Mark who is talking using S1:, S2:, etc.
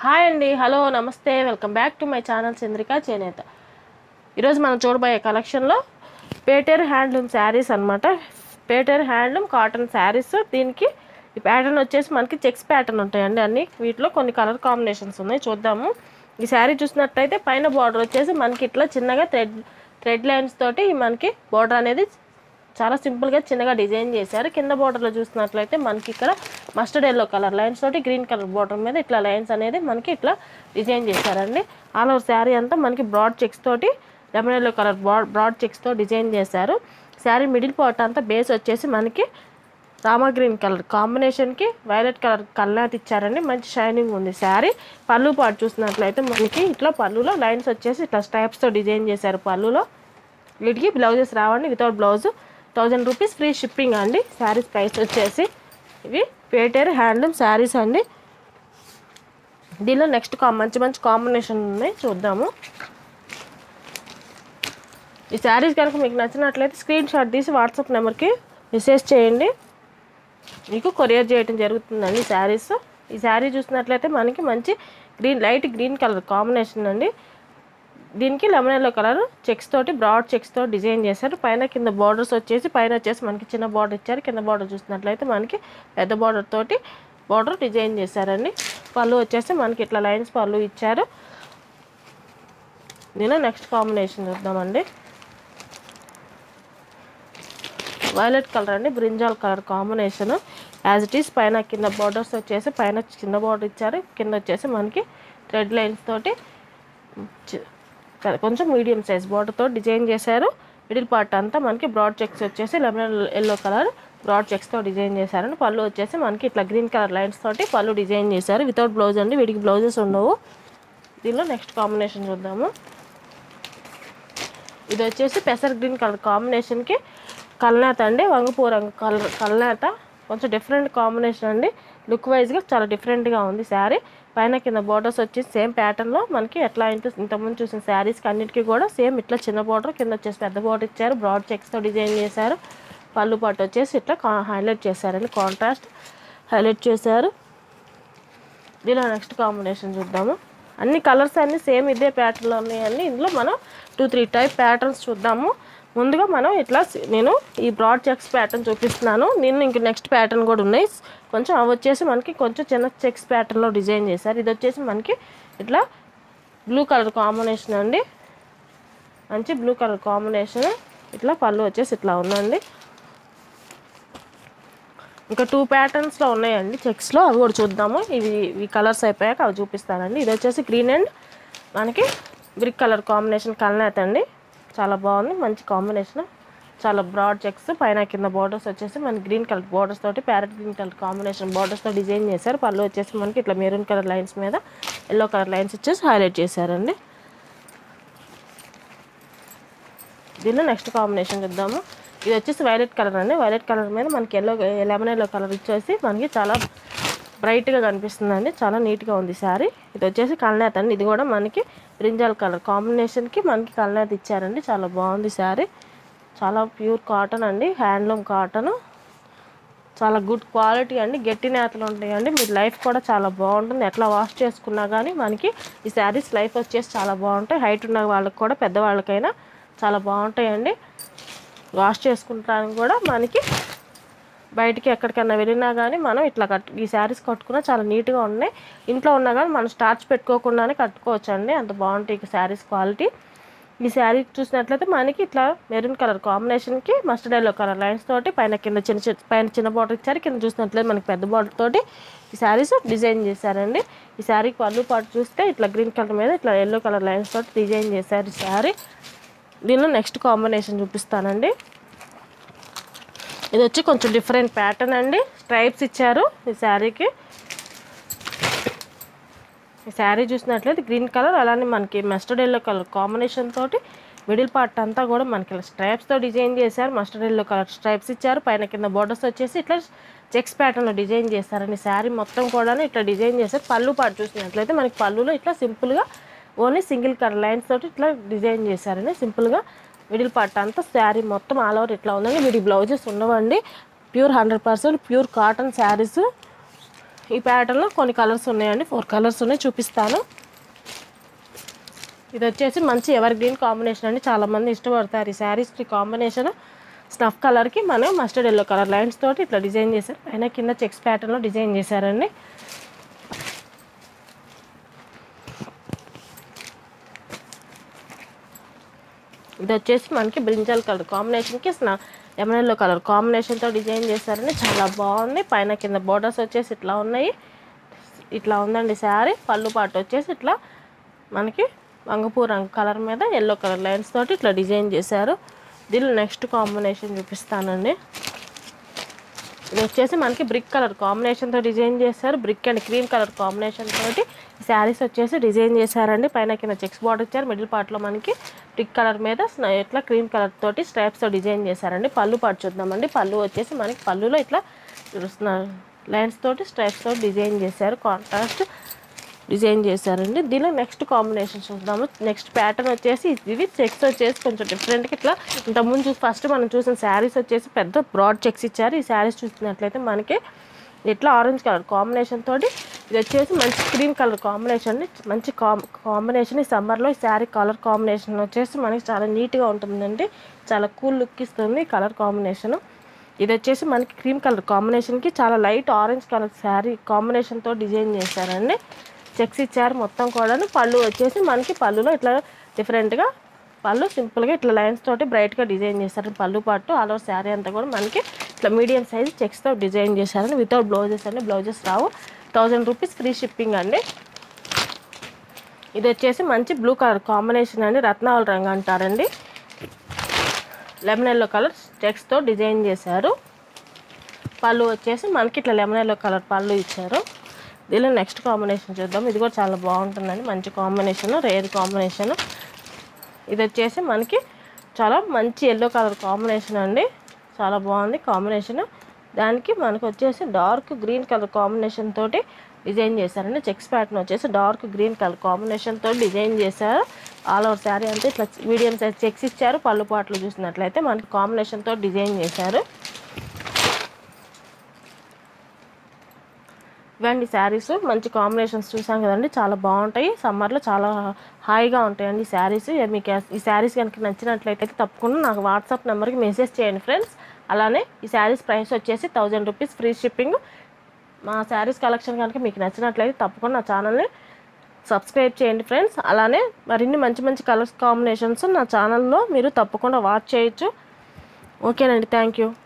S1: hi అండి hello నమస్తే welcome back to my channel Chandrika Chenetha ఈరోజు మనం చూడబోయే కలెక్షన్లో పేటర్ హ్యాండ్లూమ్ శారీస్ అన్నమాట పేటర్ హ్యాండ్లూమ్ కాటన్ శారీస్ దీనికి ఈ ప్యాటర్న్ వచ్చేసి మనకి చెక్స్ ప్యాటర్న్ ఉంటాయండి అన్ని వీటిలో కొన్ని కలర్ కాంబినేషన్స్ ఉన్నాయి చూద్దాము ఈ శారీ చూసినట్టయితే పైన బార్డర్ వచ్చేసి మనకి ఇట్లా చిన్నగా థ్రెడ్ థ్రెడ్ లైన్స్ తోటి మనకి బార్డర్ అనేది చాలా సింపుల్గా చిన్నగా డిజైన్ చేశారు కింద బార్డర్లో చూసినట్లయితే మనకి ఇక్కడ మస్టర్డ్ ఎల్లో కలర్ లైన్స్ తోటి గ్రీన్ కలర్ బార్డర్ మీద ఇట్లా లైన్స్ అనేది మనకి ఇట్లా డిజైన్ చేశారండి ఆల్ ఓవర్ శారీ అంతా మనకి బ్రాడ్ చెక్స్ తోటి లెమన్ ఎల్లో కలర్ బ్రాడ్ చెక్స్తో డిజైన్ చేశారు శారీ మిడిల్ పార్ట్ అంతా బేస్ వచ్చేసి మనకి రామా గ్రీన్ కలర్ కాంబినేషన్కి వైలెట్ కలర్ కల్లాత్ ఇచ్చారండి మంచి షైనింగ్ ఉంది శారీ పళ్ళు పాటు చూసినట్లయితే మనకి ఇట్లా పళ్ళులో లైన్స్ వచ్చేసి ఇట్లా స్టైప్స్తో డిజైన్ చేశారు పళ్ళులో వీటికి బ్లౌజెస్ రావండి without blouse thousand rupees free shipping అండి శారీస్ ప్రైస్ వచ్చేసి ఇవి పేటేర్ హ్యాండ్లూమ్ శారీస్ అండి దీనిలో నెక్స్ట్ కా మంచి మంచి కాంబినేషన్ ఉన్నాయి చూద్దాము ఈ శారీస్ కనుక మీకు నచ్చినట్లయితే స్క్రీన్ షాట్ తీసి వాట్సాప్ నెంబర్కి మెసేజ్ చేయండి మీకు కొరియర్ చేయడం జరుగుతుందండి ఈ శారీస్ ఈ శారీ చూసినట్లయితే మనకి మంచి green light green colour combination అండి దీనికి లెమన్ ఎల్లో కలర్ చెక్స్ తోటి బ్రాడ్ చెక్స్ తోటి డిజైన్ చేశారు పైన కింద బార్డర్స్ వచ్చేసి పైన వచ్చేసి మనకి చిన్న బార్డర్ ఇచ్చారు కింద బార్డర్ చూసినట్లయితే మనకి పెద్ద బార్డర్ తోటి బార్డర్ డిజైన్ చేశారండి పళ్ళు వచ్చేసి మనకి ఇట్లా లైన్స్ పళ్ళు ఇచ్చారు దీనిలో నెక్స్ట్ కాంబినేషన్ చూద్దామండి వైలెట్ కలర్ అండి brinjal colour combination as it is పైన కింద బార్డర్స్ వచ్చేసి పైన చిన్న బార్డర్ ఇచ్చారు కింద వచ్చేసి మనకి థ్రెడ్ లైన్స్ తోటి చి- కొంచెం మీడియం సైజ్ బార్డర్తో డిజైన్ చేశారు మిడిల్ పార్ట్ అంతా మనకి బ్రాడ్ చెక్స్ వచ్చేసి లెమన్ ఎల్లో కలర్ బ్రాడ్ చెక్స్తో డిజైన్ చేశారండి పళ్ళు వచ్చేసి మనకి ఇట్లా గ్రీన్ కలర్ లైన్స్ తోటి పళ్ళు డిజైన్ చేశారు వితౌట్ బ్లౌజ్ అండి వీటికి బ్లౌజెస్ ఉండవు దీనిలో నెక్స్ట్ కాంబినేషన్ చూద్దాము ఇది వచ్చేసి పెసర్ గ్రీన్ కలర్ కాంబినేషన్కి కల్నేత అండి వంగపూ రంగు కలర్ కల్నేత కొంచెం డిఫరెంట్ కాంబినేషన్ అండి లుక్ వైజ్గా చాలా డిఫరెంట్గా ఉంది శారీ పైన కింద బార్డర్స్ వచ్చి సేమ్ ప్యాటర్న్లో మనకి ఎట్లా ఇంత ఇంతకుముందు చూసిన శారీస్కి అన్నిటికీ కూడా సేమ్ ఇట్లా చిన్న బార్డర్ కింద వచ్చేసి పెద్ద బార్డర్ ఇచ్చారు బ్రాడ్ చెక్స్తో డిజైన్ చేశారు పళ్ళు పాటు వచ్చేసి ఇట్లా హైలైట్ చేశారండి కాంట్రాస్ట్ హైలైట్ చేశారు దీనిలో నెక్స్ట్ కాంబినేషన్ చూద్దాము అన్ని కలర్స్ అన్ని సేమ్ ఇదే ప్యాటర్న్లో ఉన్నాయండి ఇందులో మనం టూ త్రీ టైప్ ప్యాటర్న్స్ చూద్దాము ముందుగా మనం ఇట్లా సి- నేను ఈ బ్రాడ్ చెక్స్ ప్యాటర్న్ చూపిస్తున్నాను నేను ఇంక నెక్స్ట్ ప్యాటర్న్ కూడా ఉన్నాయి కొంచెం అవి వచ్చేసి మనకి కొంచెం చిన్న చెక్స్ ప్యాటర్న్లో డిజైన్ చేశారు ఇది వచ్చేసి మనకి ఇట్లా బ్లూ కలర్ కాంబినేషన్ అండి మంచి బ్లూ కలర్ కాంబినేషన్ ఇట్లా పళ్ళు వచ్చేసి ఇట్లా ఉందండి ఇంకా టూ ప్యాటర్న్స్లో ఉన్నాయండి చెక్స్లో అవి కూడా చూద్దాము ఇవి ఈ కలర్స్ అయిపోయాక అవి చూపిస్తానండి ఇది వచ్చేసి గ్రీన్ అండ్ మనకి బ్రిక్ కలర్ కాంబినేషన్ కలనేత అండి చాలా బాగుంది మంచి కాంబినేషన్ చాలా బ్రాడ్ చెక్స్ పైన కింద బార్డర్స్ వచ్చేసి మనకి గ్రీన్ కలర్ బార్డర్స్ తోటి ప్యారెట్ గ్రీన్ కలర్ కాంబినేషన్ బార్డర్స్తో డిజైన్ చేశారు పళ్ళు వచ్చేసి మనకి ఇట్లా మెరూన్ కలర్ లైన్స్ మీద ఎల్లో కలర్ లైన్స్ వచ్చేసి హైలైట్ చేశారండి దీనిలో నెక్స్ట్ కాంబినేషన్ చూద్దాము ఇది వచ్చేసి వైలెట్ కలర్ అండి వైలెట్ కలర్ మీద మనకి ఎల్లో లెమన్ ఎల్లో కలర్ వచ్చేసి మనకి చాలా బ్రైట్గా కనిపిస్తుందండి చాలా నీట్గా ఉంది శారీ ఇది వచ్చేసి కల్నేత అండి ఇది కూడా మనకి బ్రింజాల్ కలర్ కాంబినేషన్కి మనకి కల్నేత ఇచ్చారండి చాలా బాగుంది శారీ చాలా ప్యూర్ కాటన్ అండి హ్యాండ్లూమ్ కాటన్ చాలా గుడ్ క్వాలిటీ అండి గట్టి నేతలు ఉంటాయండి మీ లైఫ్ కూడా చాలా బాగుంటుంది ఎట్లా వాష్ చేసుకున్నా కానీ మనకి ఈ శారీస్ లైఫ్ వచ్చేసి చాలా బాగుంటాయి హైట్ ఉన్న వాళ్ళకి కూడా పెద్దవాళ్ళకైనా చాలా బాగుంటాయండి వాష్ చేసుకుంటానికి కూడా మనకి బయటికి ఎక్కడికైనా వెళ్ళినా కానీ మనం ఇట్లా కట్ ఈ శారీస్ కట్టుకున్నా చాలా నీట్గా ఉన్నాయి ఇంట్లో ఉన్నా కానీ మనం స్టార్చ్ పెట్టుకోకుండానే కట్టుకోవచ్చు అండి అంత బాగుంటాయి ఈ శారీస్ క్వాలిటీ ఈ శారీ చూసినట్లయితే మనకి ఇట్లా మెరూన్ కలర్ కాంబినేషన్కి మస్టర్డ్ ఎల్లో కలర్ లైన్స్ తోటి పైన కింద చిన్న చిన్న పైన చిన్న బార్డర్ ఇచ్చారు కింద చూసినట్లయితే మనకి పెద్ద బార్డర్ తోటి ఈ శారీస్ డిజైన్ చేశారండి ఈ శారీకి పళ్ళు పాటు చూస్తే ఇట్లా గ్రీన్ కలర్ మీద ఇట్లా ఎల్లో కలర్ లైన్స్ తోటి డిజైన్ చేశారు ఈ శారీ దీనిలో నెక్స్ట్ కాంబినేషన్ చూపిస్తానండి ఇది వచ్చి కొంచెం డిఫరెంట్ ప్యాటర్న్ అండి స్ట్రైప్స్ ఇచ్చారు ఈ శారీకి ఈ శారీ చూసినట్లయితే గ్రీన్ కలర్ అలానే మనకి మస్టర్డ్ ఎల్లో కలర్ కాంబినేషన్ తోటి మిడిల్ పార్ట్ అంతా కూడా మనకి ఇలా స్ట్రైప్స్తో డిజైన్ చేశారు మస్టర్డ్ ఎల్లో కలర్ స్ట్రైప్స్ ఇచ్చారు పైన కింద బోర్డర్స్ వచ్చేసి ఇట్లా చెక్స్ ప్యాటర్న్లో డిజైన్ చేశారండి శారీ మొత్తం కూడా ఇట్లా డిజైన్ చేశారు పళ్ళు పాటు చూసినట్లయితే మనకి పళ్ళులో ఇట్లా సింపుల్గా ఓన్లీ సింగిల్ కలర్ లైన్స్ తోటి ఇట్లా డిజైన్ చేశారండి సింపుల్గా మిడిల్ పార్ట్ అంతా శారీ మొత్తం ఆల్ ఓవర్ ఇట్లా ఉందండి వీటి బ్లౌజెస్ ఉండవండి pure hundred percent pure cotton saris ఈ ప్యాటర్న్లో కొన్ని కలర్స్ ఉన్నాయండి ఫోర్ కలర్స్ ఉన్నాయి చూపిస్తాను ఇది వచ్చేసి మంచి ఎవర్ గ్రీన్ కాంబినేషన్ అండి చాలామంది ఇష్టపడతారు ఈ శారీస్కి కాంబినేషన్ స్నఫ్ కలర్కి మనం మస్టర్డ్ ఎల్లో కలర్ లైన్స్ తోటి ఇట్లా డిజైన్ చేశారు పైన కింద చెక్స్ ప్యాటర్న్లో డిజైన్ చేశారండి ఇది వచ్చేసి మనకి బ్రింజల్ కలర్ కాంబినేషన్కి లెమన్ ఎల్లో కలర్ కాంబినేషన్తో డిజైన్ చేశారండి చాలా బాగుంది పైన కింద బోర్డర్స్ వచ్చేసి ఇట్లా ఉన్నాయి ఇట్లా ఉందండి శారీ పళ్ళు పాటు వచ్చేసి ఇట్లా మనకి వంగపూ రంగు కలర్ మీద ఎల్లో కలర్ లైన్స్ తోటి ఇట్లా డిజైన్ చేశారు దీనిలో నెక్స్ట్ కాంబినేషన్ చూపిస్తానండి ఇది వచ్చేసి మనకి బ్రిక్ కలర్ కాంబినేషన్తో డిజైన్ చేశారు brick and cream colour combination తోటి ఈ శారీస్ వచ్చేసి డిజైన్ చేశారండి పైన కింద చెక్స్ బార్డర్ ఇచ్చారు మిడిల్ పార్ట్లో మనకి బ్రిక్ కలర్ మీద స్న- ఇట్లా క్రీమ్ కలర్ తోటి స్ట్రైప్స్తో డిజైన్ చేశారండి పళ్ళు పాటు చూద్దామండి పళ్ళు వచ్చేసి మనకి పళ్ళులో ఇట్లా లైన్స్ తోటి స్ట్రైప్స్ తోటి డిజైన్ చేశారు కాంట్రాస్ట్ డిజైన్ చేశారండి దీనిలో నెక్స్ట్ కాంబినేషన్ చూద్దాము నెక్స్ట్ ప్యాటర్న్ వచ్చేసి ఇవి చెక్స్ వచ్చేసి కొంచెం డిఫరెంట్గా ఇట్లా ఇంతకుముందు చూసి ఫస్ట్ మనం చూసిన శారీస్ వచ్చేసి పెద్ద బ్రాడ్ చెక్స్ ఇచ్చారు ఈ శారీస్ చూసినట్లయితే మనకి ఇట్లా ఆరెంజ్ కలర్ కాంబినేషన్ తోటి ఇది వచ్చేసి మంచి క్రీమ్ కలర్ కాంబినేషన్ మంచి కాం కాంబినేషన్ ఈ సమ్మర్లో ఈ శారీ కలర్ కాంబినేషన్ వచ్చేసి మనకి చాలా నీట్గా ఉంటుందండి చాలా కూల్ లుక్ ఇస్తుంది కలర్ కాంబినేషన్ ఇది వచ్చేసి మనకి క్రీమ్ కలర్ కాంబినేషన్కి చాలా లైట్ ఆరెంజ్ కలర్ శారీ కాంబినేషన్తో డిజైన్ చేశారండి చెక్స్ ఇచ్చారు మొత్తం కూడా పళ్ళు వచ్చేసి మనకి పళ్ళులో ఇట్లా డిఫరెంట్గా పళ్ళు సింపుల్గా ఇట్లా లైన్స్ తోటి బ్రైట్గా డిజైన్ చేశారు పళ్ళు పాటు ఆల్ ఓవర్ శారీ అంతా కూడా మనకి ఇట్లా మీడియం సైజ్ చెక్స్తో డిజైన్ చేశారండి వితౌట్ బ్లౌజెస్ అండి బ్లౌజెస్ రావు థౌజండ్ రూపీస్ ఫ్రీ షిప్పింగ్ అండి ఇది వచ్చేసి మంచి బ్లూ కలర్ కాంబినేషన్ అండి రత్నావళి రంగు అంటారండి లెమన్ ఎల్లో కలర్ చెక్స్తో డిజైన్ చేశారు పళ్ళు వచ్చేసి మనకి ఇట్లా లెమన్ ఎల్లో కలర్ పళ్ళు ఇచ్చారు దీనిలో నెక్స్ట్ కాంబినేషన్ చూద్దాం ఇది కూడా చాలా బాగుంటుందండి మంచి కాంబినేషన్ రేర్ కాంబినేషన్ ఇది వచ్చేసి మనకి చాలా మంచి ఎల్లో కలర్ కాంబినేషన్ అండి చాలా బాగుంది కాంబినేషన్ దానికి మనకు వచ్చేసి డార్క్ గ్రీన్ కలర్ కాంబినేషన్ తోటి డిజైన్ చేశారండి చెక్స్ ప్యాటర్న్ వచ్చేసి డార్క్ గ్రీన్ కలర్ కాంబినేషన్ తోటి డిజైన్ చేశారు ఆల్ ఓవర్ శారీ అంతా ఇట్లా మీడియం సైజ్ చెక్స్ ఇచ్చారు పళ్ళు పాటలు చూసినట్లయితే మనకి కాంబినేషన్ తోటి డిజైన్ చేశారు ఇవండి శారీస్ మంచి కాంబినేషన్స్ చూసాం కదండి చాలా బాగుంటాయి సమ్మర్లో చాలా హాయిగా ఉంటాయండి ఈ శారీస్ మీకు ఈ శారీస్ కనుక నచ్చినట్లయితే తప్పకుండా నాకు వాట్సాప్ నెంబర్కి మెసేజ్ చేయండి ఫ్రెండ్స్ అలానే ఈ శారీస్ ప్రైస్ వచ్చేసి థౌజండ్ రూపీస్ ఫ్రీ షిప్పింగ్ మా శారీస్ కలెక్షన్ కనుక మీకు నచ్చినట్లయితే తప్పకుండా నా ఛానల్ని సబ్స్క్రైబ్ చేయండి ఫ్రెండ్స్ అలానే మరిన్ని మంచి మంచి కలర్స్ కాంబినేషన్స్ నా ఛానల్లో మీరు తప్పకుండా వాచ్ చేయొచ్చు ఓకేనండి థ్యాంక్ యూ